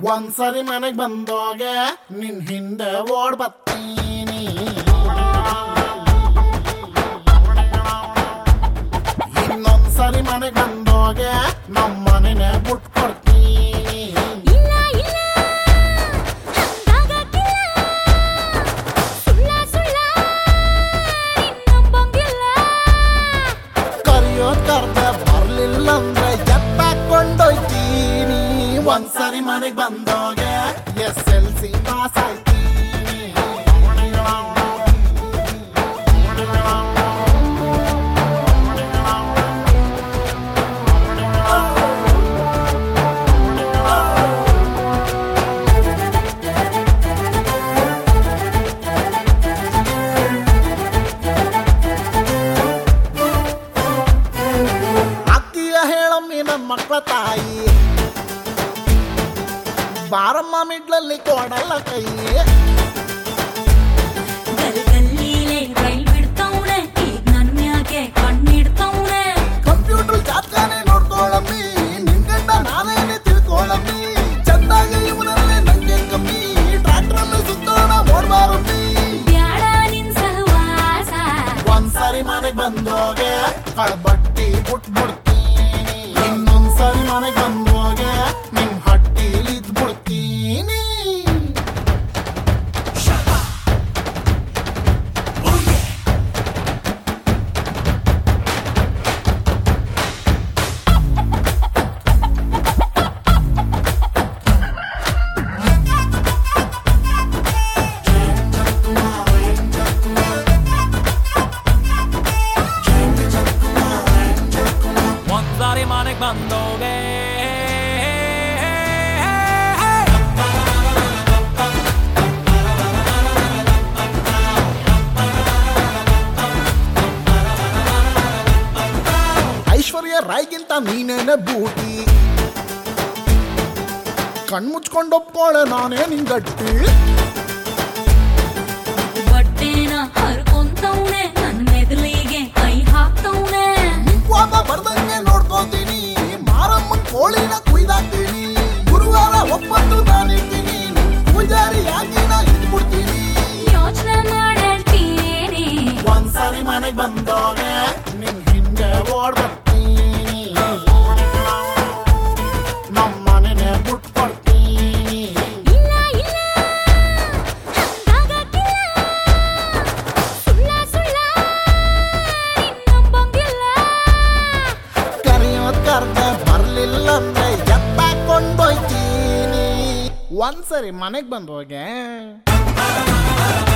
ಒಂದ್ಸರಿ ಮನೆಗ್ ಬಂದೋಗೆ ನಿನ್ ಹಿಂದೆ ಓಡ್ ಬತ್ತೀನಿ ಇನ್ನೊಂದ್ಸರಿ ಮನೆಗ್ ಬಂದೋಗೆ ನಮ್ಮ ಮನೆನೆ ಬಿಟ್ಕೊಡ್ತೀನಿ ಇಲ್ಲ ಇಲ್ಲ ಹಂಗಾಗಕ್ಕಿಲ್ಲ ಸುಳ್ಳ ಸುಳ್ಳ ಇನ್ನೊಬ್ಬಂಗಿಲ್ಲ ಕರಿಯೋದ್ ಕರ್ದ ಬರ್ಲಿಲ್ಲ ಅಂದ್ರೆ ಎತ್ತಾಕೊಂಡೋಯ್ತೀನಿ ಒಂದ್ಸರಿ ಮನೆಗ್ ಬಂದೋಗೆ ಎಸ್ ಎಲ್ ಸಿ ಪಾಸ್ ಆಯ್ತೀನಿ ಅತ್ತಿಯ ಹೇಳಮ್ಮಿ ನನ್ನ ಮಕ್ಕಳ ತಾಯಿ ಬಾರಮ್ಮ ಮಿಡ್ಲಲ್ಲಿ ಕೊಡಲ್ಲ ಕೈ ಗಲ್ ಗಲ್ಲೀಲೆ ರೈಲ್ ಬಿಡ್ತವ್ನೆ ಈಗ ನನ್ ಮ್ಯಾಗೆ ಕಣ್ಣಿಡ್ತವ್ನೆ ಕಂಪ್ಯೂಟರ್ ಜಾತ್ಕಾನೆ ನೋಡ್ಕೊಳಮ್ಮಿ ನಿನ್ ಗಂಡ ನಾನೇನೆ ತಿಳ್ಕೊಳಮ್ಮಿ ಚಂದಾಗಿ ಇವನಲ್ಲೇ ನಂಗೆ ಕಮ್ಮಿ ಟ್ರ್ಯಾಕ್ಟರ್ ಅಲ್ಲಿ ಸುತ್ತೋಣ ಓಡ್ಬಾರಮ್ಮಿ ಬ್ಯಾಡ ನಿನ್ ಸಹವಾಸ ಒಂದ್ಸರಿ ಮನೆಗ್ ಬಂದೋಗೆ ಕಳ್ಬಟ್ಟಿ ಬಿಟ್ಬಿಡ್ತೀನಿ ಇನ್ನೊಂದ್ಸರಿ ಮನೆಗ್ ಬಂದೋಗೆ ನಿಮ್ ಹಟ್ಟಿಲಿ ಇದ್ಬಿಡ್ತೀನಿ ಒಂದ್ಸಾರಿ ಮನೆಗ್ ಬಂದೋಗೆ ಐಶ್ವರ್ಯ ರಾಯ್ಗಿಂತ ನೀನೇನೆ ಬೂಟಿ ಕಣ್ಮುಚ್ಕೊಂಡು ಒಪ್ಕೊಳ್ಳೆ ನಾನೇ ನಿನ್ ಗಟ್ಟಿ ಬಟ್ಟೆನ ಹರ್ಕೊಂತವ್ನೆ ನನ್ ಮೆದುಳಿಗೆ ಕೈ ಹಾಕ್ತವ್ನೆ ಕೋಪ ಬರ್ದಂಗೆ ನೋಡ್ಕೋತೀನಿ ಮಾರಮ್ಮನ್ ಕೋಳಿನ ಕುಯ್ದಾಕ್ತೀನಿ ಗುರುವಾರ ಒಪ್ಪತ್ತು ನಾನಿರ್ತೀನಿ ಪೂಜಾರಿಯಾಗಿ ನಾ ಇದ್ಬಿಡ್ತೀನಿ ಯೋಚನೆ ಮಾಡ್ತೀನಿ ಒಂದ್ಸರಿ ಮನೆಗ್ ಬಂದೋಗೆ ನಿನ್ ಹಿಂದೆ ಓಡ್ ಬರ್ತೀನಿ ನಮ್ಮ ಮನೆನೆ ಬಿಟ್ಕೊಡ್ತೀನಿ ಇಲ್ಲ ಇಲ್ಲ ಹಂಗಾಗಕ್ಕಿಲ್ಲ ಸುಳ್ಳ ಸುಳ್ಳ ಇನ್ನೊಬ್ಬಂಗಿಲ್ಲ ಕರೆಯೋದ್ ಕರ್ದ ಬರ್ಲಿಲ್ಲ ಅಂದ್ರೆ ಎತ್ತಾಕೊಂಡೋಯ್ತೀನಿ ಒಂದ್ಸರಿ ಮನೆಗ್ ಬಂದೋಗೆ